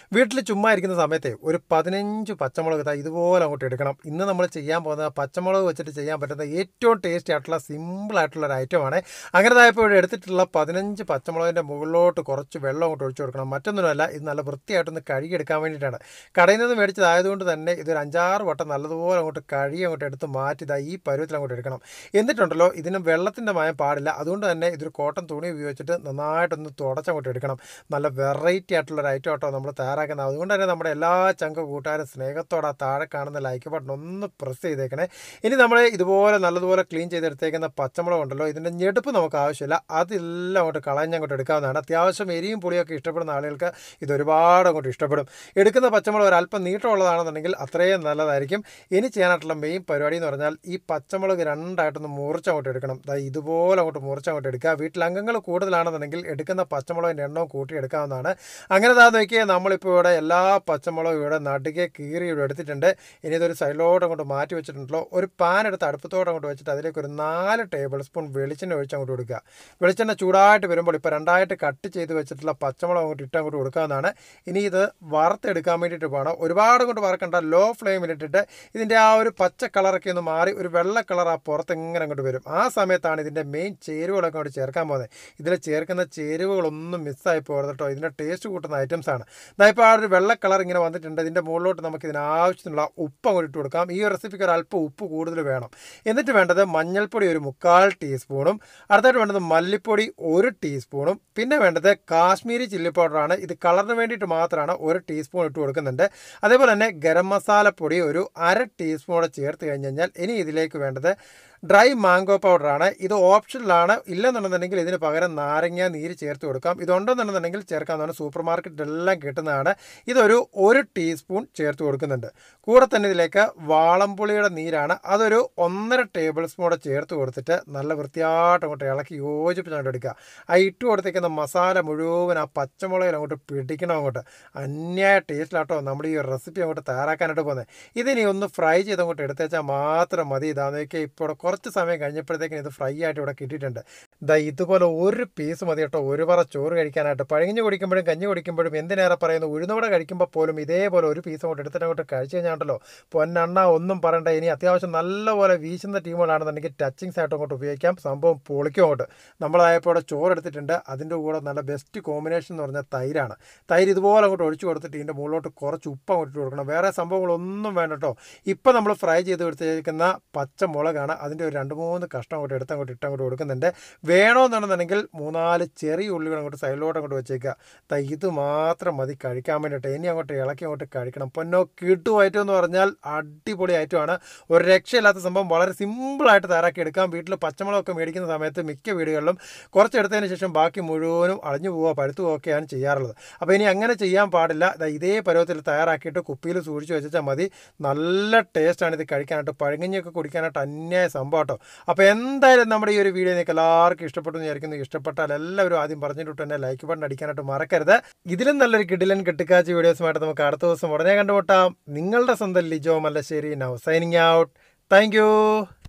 വീട്ടിൽ ചുമ്മാ ഇരിക്കുന്ന സമയത്തെ ഒരു പതിനഞ്ച് പച്ചമുളക് ഇതാ ഇതുപോലെ അങ്ങോട്ട് എടുക്കണം ഇന്ന് നമ്മൾ ചെയ്യാൻ പോകുന്നത് പച്ചമുളക് വെച്ചിട്ട് ചെയ്യാൻ പറ്റുന്ന ഏറ്റവും ടേസ്റ്റി ആയിട്ടുള്ള സിമ്പിൾ ആയിട്ടുള്ള ഒരു ഐറ്റമാണ് അങ്ങനെതായപ്പോൾ ഇവിടെ എടുത്തിട്ടുള്ള പതിനഞ്ച് പച്ചമുളകിൻ്റെ മുകളിലോട്ട് കുറച്ച് വെള്ളം അങ്ങോട്ട് ഒഴിച്ചു കൊടുക്കണം മറ്റൊന്നുമല്ല ഇത് നല്ല വൃത്തിയായിട്ടൊന്ന് കഴുകിയെടുക്കാൻ വേണ്ടിയിട്ടാണ് കടയിൽ നിന്ന് മേടിച്ചതായതുകൊണ്ട് തന്നെ ഇതൊരു അഞ്ചാറ് വട്ടം നല്ലതുപോലെ അങ്ങോട്ട് കഴുകി അങ്ങോട്ട് എടുത്ത് മാറ്റി ഇതാ ഈ പരുവത്തിൽ അങ്ങോട്ട് എടുക്കണം എന്നിട്ടുണ്ടല്ലോ ഇതിന് വെള്ളത്തിൻ്റെ മയം പാടില്ല അതുകൊണ്ട് തന്നെ ഇതൊരു കോട്ടൺ തുണി ഉപയോഗിച്ചിട്ട് നന്നായിട്ടൊന്ന് തുടച്ചങ്ങോട്ട് എടുക്കണം നല്ല വെറൈറ്റി ആയിട്ടുള്ള ഒരു ഐറ്റം ആട്ടോ നമ്മൾ തയ്യാറാക്കുന്നത് അതുകൊണ്ട് തന്നെ നമ്മുടെ എല്ലാ ചങ്ക കൂട്ടുകാരും സ്നേഹത്തോടെ ആ താഴെ കാണുന്ന ലൈക്ക് ബട്ടൺ ഒന്ന് പ്രസ് ചെയ്തേക്കണേ ഇനി നമ്മൾ ഇതുപോലെ നല്ലതുപോലെ ക്ലീൻ ചെയ്തെടുത്തേക്കുന്ന പച്ചമുളക് ഉണ്ടല്ലോ ഇതിൻ്റെ ഞെടുപ്പ് നമുക്ക് ആവശ്യമില്ല അതെല്ലാം അങ്ങോട്ട് കളഞ്ഞങ്ങോട്ട് എടുക്കാവുന്നതാണ് അത്യാവശ്യം എരിയും പുളിയൊക്കെ ഇഷ്ടപ്പെടുന്ന ആളുകൾക്ക് ഇത് ഒരുപാട് അങ്ങോട്ട് ഇഷ്ടപ്പെടും എടുക്കുന്ന പച്ചമുളക് ഒരല്പം നീട്ടമുള്ളതാണെന്നുണ്ടെങ്കിൽ അത്രയും നല്ലതായിരിക്കും ഇനി ചെയ്യാനായിട്ടുള്ള മെയിൻ പരിപാടി എന്ന് പറഞ്ഞാൽ ഈ പച്ചമുളക് രണ്ടായിട്ടൊന്ന് മുറിച്ചങ്ങോട്ട് എടുക്കണം ദാ ഇതുപോലെ അങ്ങോട്ട് മുറിച്ചങ്ങോട്ട് എടുക്കുക വീട്ടിൽ അംഗങ്ങൾ കൂടുതലാണെന്നുണ്ടെങ്കിൽ എടുക്കുന്ന പച്ചമുളകിൻ്റെ എണ്ണവും കൂട്ടി എടുക്കാവുന്നതാണ് അങ്ങനെ താ നോക്കിയാൽ നമ്മളിപ്പോൾ ഇവിടെ എല്ലാ പച്ചമുളകും ഇവിടെ നടുകെ കീറി ഇവിടെ എടുത്തിട്ടുണ്ട് ഇനി ഇതൊരു സൈഡിലോട്ട് അങ്ങോട്ട് മാറ്റി വെച്ചിട്ടുണ്ടല്ലോ ഒരു പാൻ എടുത്ത് അടുപ്പത്തോട്ട് അങ്ങോട്ട് വെച്ചിട്ട് അതിലേക്ക് ഒരു നാല് ടേബിൾ സ്പൂൺ വെളിച്ചെണ്ണ ഒഴിച്ച് അങ്ങോട്ട് കൊടുക്കുക വെളിച്ചെണ്ണ ചൂടായിട്ട് വരുമ്പോൾ ഇപ്പോൾ രണ്ടായിട്ട് കട്ട് ചെയ്ത് വെച്ചിട്ടുള്ള പച്ചമുളക് അങ്ങോട്ട് ഇട്ട് അങ്ങോട്ട് കൊടുക്കാവുന്നതാണ് ഇനി ഇത് വറുത്തെടുക്കാൻ വേണ്ടിയിട്ട് വേണം ഒരുപാട് കൊണ്ട് വറക്കണ്ട ലോ ഫ്ലെയിമിലിട്ടിട്ട് ഇതിൻ്റെ ആ ഒരു പച്ച കളറൊക്കെ ഒന്ന് മാറി ഒരു വെള്ള കളർ ആ പുറത്ത് ഇങ്ങനെ അങ്ങോട്ട് വരും ആ സമയത്താണ് ഇതിൻ്റെ മെയിൻ ചേരുവകളൊക്കെ അങ്ങോട്ട് ചേർക്കാൻ പോകുന്നത് ഇതിൽ ചേർക്കുന്ന ചേരുവകളൊന്നും മിസ്സായി പോകരുത് കേട്ടോ ഇതിൻ്റെ ടേസ്റ്റ് കൂട്ടുന്ന ഐറ്റംസ് ആണ് ഇപ്പോൾ ആ ഒരു വെള്ള കളർ ഇങ്ങനെ വന്നിട്ടുണ്ട് ഇതിൻ്റെ മുകളിലോട്ട് നമുക്ക് ഇതിന് ആവശ്യത്തിനുള്ള ഉപ്പ് അങ്ങോട്ട് ഇട്ട് കൊടുക്കാം ഈ റെസിപ്പിക്ക് ഒരു അല്പം ഉപ്പ് കൂടുതൽ വേണം എന്നിട്ട് വേണ്ടത് മഞ്ഞൾപ്പൊടി ഒരു മുക്കാൽ ടീസ്പൂണും അടുത്തായിട്ട് വേണ്ടത് മല്ലിപ്പൊടി ഒരു ടീസ്പൂണും പിന്നെ വേണ്ടത് കാശ്മീരി ചില്ലി പൗഡറാണ് ഇത് കളറിന് വേണ്ടിയിട്ട് മാത്രമാണ് ഒരു ടീസ്പൂൺ ഇട്ട് കൊടുക്കുന്നുണ്ട് അതേപോലെ തന്നെ ഗരം മസാലപ്പൊടി ഒരു അര ടീസ്പൂൺ കൂടെ ചേർത്ത് കഴിഞ്ഞ് കഴിഞ്ഞാൽ ഇനി ഇതിലേക്ക് വേണ്ടത് ഡ്രൈ മാംഗോ പൗഡറാണ് ഇത് ഓപ്ഷനിലാണ് ഇല്ലെന്നുണ്ടെന്നുണ്ടെങ്കിൽ ഇതിന് പകരം നാരങ്ങ നീര് ചേർത്ത് കൊടുക്കാം ഇതുണ്ടെന്നുണ്ടെന്നുണ്ടെങ്കിൽ ചേർക്കാവുന്നതാണ് സൂപ്പർ മാർക്കറ്റിലെല്ലാം കിട്ടുന്നതാണ് ഇതൊരു ഒരു ടീസ്പൂൺ ചേർത്ത് കൊടുക്കുന്നുണ്ട് കൂടെ തന്നെ ഇതിലേക്ക് വാളംപുളിയുടെ നീരാണ് അതൊരു ഒന്നര ടേബിൾ സ്പൂൺ കൂടെ ചേർത്ത് കൊടുത്തിട്ട് നല്ല വൃത്തിയായിട്ട് അങ്ങോട്ട് ഇളക്കി യോജിപ്പിച്ച് എടുക്കുക ആ ഇട്ട് കൊടുത്തേക്കുന്ന മസാല മുഴുവൻ ആ പച്ചമുളകിൽ അങ്ങോട്ട് പിടിക്കണം അങ്ങോട്ട് അന്യായ ടേസ്റ്റിലാട്ടോ നമ്മൾ ഈ റെസിപ്പി അങ്ങോട്ട് തയ്യാറാക്കാനായിട്ട് പോകുന്നത് ഇതിനി ഒന്ന് ഫ്രൈ ചെയ്ത് അങ്ങോട്ട് എടുത്തേച്ചാൽ മാത്രം മതി ഇതാന്ന് നോക്കിയാൽ ഇപ്പോൾ കുറച്ച് സമയം കഴിഞ്ഞപ്പോഴത്തേക്കും ഇത് ഫ്രൈ ആയിട്ട് ഇവിടെ കിട്ടിയിട്ടുണ്ട് ദാ ഇതുപോലെ ഒരു പീസ് മതി കേട്ടോ ഒരു പറ ചോറ് കഴിക്കാനായിട്ട് പഴങ്ങഞ്ഞ് കുടിക്കുമ്പോഴും കഞ്ഞി കുടിക്കുമ്പോഴും എന്തിനേറെ പറയുന്നു ഉഴുന്നോടെ കഴിക്കുമ്പോൾ പോലും ഇതേപോലെ ഒരു പീസ് അങ്ങോട്ട് എടുത്തിട്ട് അങ്ങോട്ട് കഴിച്ചു കഴിഞ്ഞാണ്ടല്ലോ പൊന്നെണ്ണ ഒന്നും പറയണ്ട ഇനി അത്യാവശ്യം നല്ലപോലെ വീശുന്ന ടീമുകളാണെന്നുണ്ടെങ്കിൽ ടച്ചിങ്സ് ആയിട്ട് അങ്ങോട്ട് ഉപയോഗിക്കാം സംഭവം പൊളിക്കും അങ്ങോട്ട് നമ്മളായപ്പോൾ ഇവിടെ ചോറ് എടുത്തിട്ടുണ്ട് അതിൻ്റെ കൂടെ നല്ല ബെസ്റ്റ് കോമ്പിനേഷൻ എന്ന് പറഞ്ഞാൽ തൈരാണ് തൈര് ഇതുപോലെ അങ്ങോട്ട് ഒഴിച്ചു കൊടുത്തിട്ട് ഇതിൻ്റെ മുകളിലോട്ട് കുറച്ച് ഉപ്പ് അങ്ങോട്ട് ഇട്ട് കൊടുക്കണം വേറെ സംഭവങ്ങളൊന്നും വേണ്ട കേട്ടോ ഇപ്പം നമ്മൾ ഫ്രൈ ചെയ്ത് എടുത്തേക്കുന്ന പച്ചമുളകാണ് അതിൻ്റെ ഒരു രണ്ട് മൂന്ന് കഷ്ണം അങ്ങോട്ട് എടുത്ത് അങ്ങോട്ട് ഇട്ട് അങ്ങോട്ട് കൊടുക്കുന്നുണ്ട് വേണമെന്നുണ്ടെന്നുണ്ടെങ്കിൽ മൂന്നാല് ചെറിയ ഉള്ളികൾ അങ്ങോട്ട് സൈഡിലോട്ട് അങ്ങോട്ട് വെച്ചേക്കുക ദാ ഇത് മാത്രം മതി കഴിക്കാൻ വേണ്ടിയിട്ട് ഇനി അങ്ങോട്ട് ഇളക്കി അങ്ങോട്ട് കഴിക്കണം പൊന്നോ കിട്ടു ഐറ്റം എന്ന് പറഞ്ഞാൽ അടിപൊളി ഐറ്റമാണ് ഒരു രക്ഷയില്ലാത്ത സംഭവം വളരെ സിമ്പിളായിട്ട് തയ്യാറാക്കി എടുക്കാം വീട്ടിൽ പച്ചമുളകൊക്കെ മേടിക്കുന്ന സമയത്ത് മിക്ക വീടുകളിലും കുറച്ചെടുത്തതിന് ശേഷം ബാക്കി മുഴുവനും അളിഞ്ഞു പോവുക പഴുത്തു പോവുകയാണ് ചെയ്യാറുള്ളത് അപ്പോൾ ഇനി അങ്ങനെ ചെയ്യാൻ പാടില്ല ദാ ഇതേ പരുവത്തിൽ തയ്യാറാക്കിയിട്ട് കുപ്പിയിൽ സൂക്ഷിച്ച് വെച്ചാൽ മതി നല്ല ടേസ്റ്റാണ് ഇത് കഴിക്കാനായിട്ട് പഴങ്ങഞ്ഞൊക്കെ കുടിക്കാനായിട്ട് അന്യായ സംഭവം കേട്ടോ അപ്പോൾ എന്തായാലും നമ്മുടെ ഈ ഒരു വീഡിയോ നിങ്ങൾക്ക് എല്ലാവർക്കും ഇഷ്ടപ്പെട്ടു എന്ന് വിചാരിക്കുന്നു ഇഷ്ടപ്പെട്ടാൽ എല്ലാവരും ആദ്യം പറഞ്ഞിട്ട് തന്നെ ലൈക്ക് ബട്ടൺ അടിക്കാനായിട്ട് മറക്കരുത് ഇതിലും നല്ലൊരു കിടിലൻ കെട്ടുകാച്ചി വീഡിയോസുമായിട്ട് നമുക്ക് അടുത്ത ദിവസം ഉടനെ കണ്ടുമുട്ടാം നിങ്ങളുടെ സ്വന്തം Lijo Mallassery now signing out thank